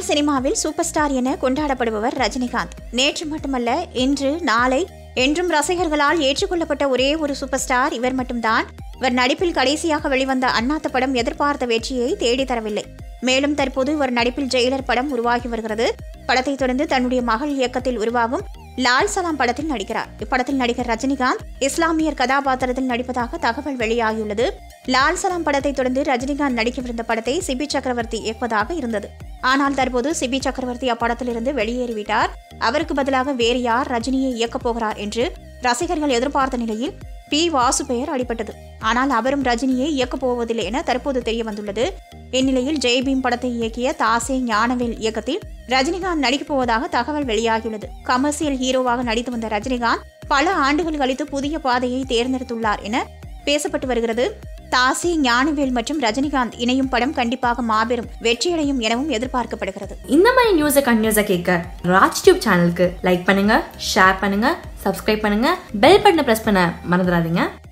தமிழ் சினிமாவில் super star என கொண்டாடப்படுபவர் ரஜினிகாந்த் நேற்று மட்டுமல்ல இன்று நாளை என்றும் ரசிகர்களால் ஏற்றுக்கொள்ளப்பட்ட ஒரே ஒரு சூப்பர் ஸ்டார் இவர் மட்டும்தான் இவர் நடிப்பில் கடைசியாக வெளிவந்த அண்ணாத்த படம் எதிர்பார்த்த வெற்றியை தேடி தரவில்லை மேலும் தற்போது இவர் நடிப்பில் ஜெயிலர் படம் உருவாகி வருகிறது படத்தைத் தொடர்ந்து தன்னுடைய மகள் இயக்கத்தில் உருவாகும் லால் சலாம் படத்தில் நடிக்கிறார் இப்படத்தில் நடிகர் ரஜினிகாந்த் இஸ்லாமியர் கதாபாத்திரத்தில் நடிப்பதாக தகவல் வெளியாகியுள்ளது லால் சலாம் படத்தை தொடர்ந்து ரஜினிகாந்த் நடிக்கவிருந்த படத்தை சிபி சக்கரவர்த்தி இயக்குவதாக இருந்தது ஆனால் தற்போது சிபி சக்கரவர்த்தி அப்படத்திலிருந்து வெளியேறிவிட்டார் அவருக்கு பதிலாக வேறு யார் ரஜினியை இயக்கப் போகிறார் என்று ரசிகர்கள் எதிர்பார்த்த நிலையில் பி வாசு பெயர் அடிபட்டது ஆனால் அவரும் ரஜினியை இயக்கப் போவதில்லை என தற்போது தெரிய வந்துள்ளது இந்நிலையில் ஜெய்பீம் படத்தை இயக்கிய தாசே ஞானவேல் இயக்கத்தில் ரஜினிகாந்த் நடிக்கப் போவதாக தகவல் வெளியாகியுள்ளது கமர்சியல் ஹீரோவாக நடித்து வந்த ரஜினிகாந்த் பல ஆண்டுகள் கழித்து புதிய பாதையை தேர்ந்தெடுத்துள்ளார் என பேசப்பட்டு வருகிறது தாசி ஞானவேல் மற்றும் ரஜினிகாந்த் இணையும் படம் கண்டிப்பாக மாபெரும் வெற்றியடையும் எனவும் எதிர்பார்க்கப்படுகிறது இந்த மாதிரி நியூஸை கண்டினியூஸாக கேட்க ராஜ் டியூப் சேனலுக்கு லைக் பண்ணுங்க ஷேர் பண்ணுங்க சப்ஸ்கிரைப் பண்ணுங்க பெல் பட்டனை ப்ரெஸ் பண்ண மறந்துடாதீங்க